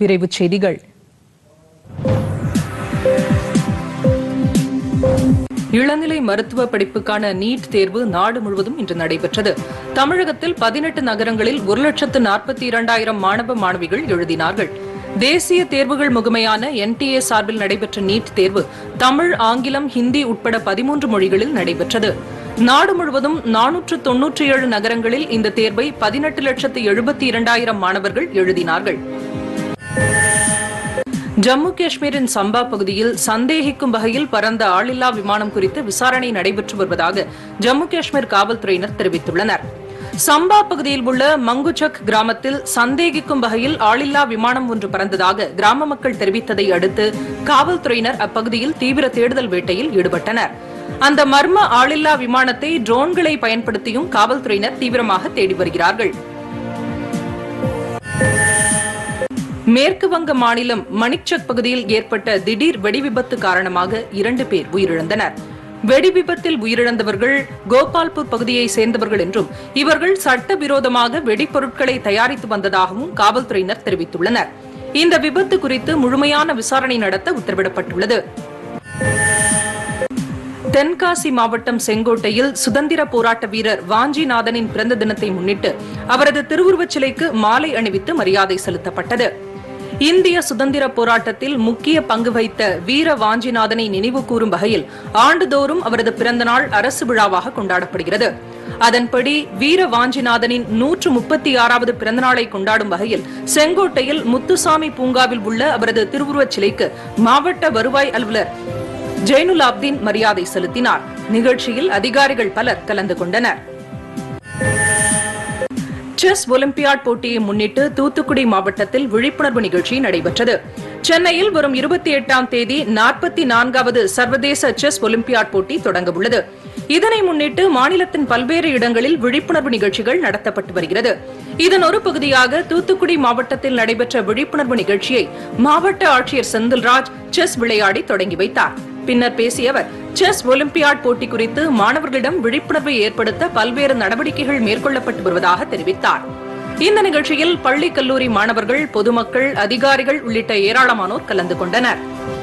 விரைவுச் செய்திகள் இளநிலை மருத்துவ படிப்புக்கான நீட் தேர்வு நாடு முழுவதும் இன்று நடைபெற்றது தமிழகத்தில் பதினெட்டு நகரங்களில் ஒரு லட்சத்து நாற்பத்தி இரண்டாயிரம் மாணவ மாணவிகள் எழுதினார்கள் தேசிய தேர்வுகள் முகமையான என்டிஏ சார்பில் நடைபெற்ற நீட் தேர்வு தமிழ் ஆங்கிலம் ஹிந்தி உட்பட பதிமூன்று மொழிகளில் நடைபெற்றது நாடு முழுவதும் நானூற்று தொன்னூற்றி ஏழு நகரங்களில் இந்த தேர்வை பதினெட்டு லட்சத்து எழுபத்தி இரண்டாயிரம் மாணவர்கள் எழுதினார்கள் ஜம்மு காஷ்மீரின் சம்பா பகுதியில் சந்தேகிக்கும் வகையில் பறந்த ஆளில்லா விமானம் குறித்து விசாரணை நடைபெற்று வருவதாக ஜம்மு காஷ்மீர் காவல்துறையினர் தெரிவித்துள்ளனர் சம்பா பகுதியில் உள்ள மங்குச்சக் கிராமத்தில் சந்தேகிக்கும் வகையில் ஆளில்லா விமானம் ஒன்று பறந்ததாக கிராம மக்கள் தெரிவித்ததை அடுத்து காவல்துறையினர் அப்பகுதியில் தீவிர தேடுதல் வேட்டையில் ஈடுபட்டனர் அந்த மர்ம ஆளில்லா விமானத்தை ட்ரோன்களை பயன்படுத்தியும் காவல்துறையினர் தீவிரமாக தேடி வருகிறார்கள் மேற்கு வங்க மாநிலம் மணிக்சக் பகுதியில் ஏற்பட்ட திடீர் வெடிவிபத்து காரணமாக இரண்டு பேர் உயிரிழந்தனர் வெடிவிபத்தில் உயிரிழந்தவர்கள் கோபால்பூர் பகுதியை சேர்ந்தவர்கள் என்றும் இவர்கள் சட்டவிரோதமாக வெடிப்பொருட்களை தயாரித்து வந்ததாகவும் காவல்துறையினர் தெரிவித்துள்ளனர் இந்த விபத்து குறித்து முழுமையான விசாரணை நடத்த உத்தரவிடப்பட்டுள்ளது தென்காசி மாவட்டம் செங்கோட்டையில் சுதந்திர போராட்ட வீரர் வாஞ்சிநாதனின் பிறந்த தினத்தை முன்னிட்டு அவரது திருவுருவச் சிலைக்கு மாலை அணிவித்து மரியாதை செலுத்தப்பட்டது இந்திய சுதந்திர போராட்டத்தில் முக்கிய பங்கு வைத்த வீர வாஞ்சிநாதனை நினைவு கூறும் வகையில் ஆண்டுதோறும் அவரது பிறந்த நாள் அரசு விழாவாக கொண்டாடப்படுகிறது அதன்படி வீர வாஞ்சிநாதனின் நூற்று முப்பத்தி ஆறாவது பிறந்தநாளை கொண்டாடும் வகையில் செங்கோட்டையில் முத்துசாமி பூங்காவில் உள்ள அவரது திருவுருவச் சிலைக்கு மாவட்ட வருவாய் அலுவலர் ஜெயினுல் ஆப்தீன் மரியாதை செலுத்தினார் நிகழ்ச்சியில் அதிகாரிகள் பலர் கலந்து கொண்டனர் செஸ் ஒலிம்பியாட் போட்டியை முன்னிட்டு தூத்துக்குடி மாவட்டத்தில் விழிப்புணர்வு நிகழ்ச்சி நடைபெற்றது சென்னையில் வரும் இருபத்தி எட்டாம் தேதி நாற்பத்தி நான்காவது சர்வதேச செஸ் ஒலிம்பியாட் போட்டி தொடங்க உள்ளது இதனை முன்னிட்டு மாநிலத்தின் பல்வேறு இடங்களில் விழிப்புணர்வு நிகழ்ச்சிகள் நடத்தப்பட்டு வருகிறது இதன் ஒரு பகுதியாக தூத்துக்குடி மாவட்டத்தில் நடைபெற்ற விழிப்புணர்வு நிகழ்ச்சியை மாவட்ட ஆட்சியர் செந்தில்ராஜ் செஸ் விளையாடி தொடங்கி வைத்தார் பின்னர் பேசிய அவர் செஸ் ஒலிம்பியாட் போட்டி குறித்து மாணவர்களிடம் விழிப்புணர்வை ஏற்படுத்த பல்வேறு நடவடிக்கைகள் மேற்கொள்ளப்பட்டு வருவதாக தெரிவித்தார் இந்த நிகழ்ச்சியில் பள்ளி கல்லூரி மாணவர்கள் பொதுமக்கள் அதிகாரிகள் உள்ளிட்ட ஏராளமானோர் கலந்து கொண்டனர்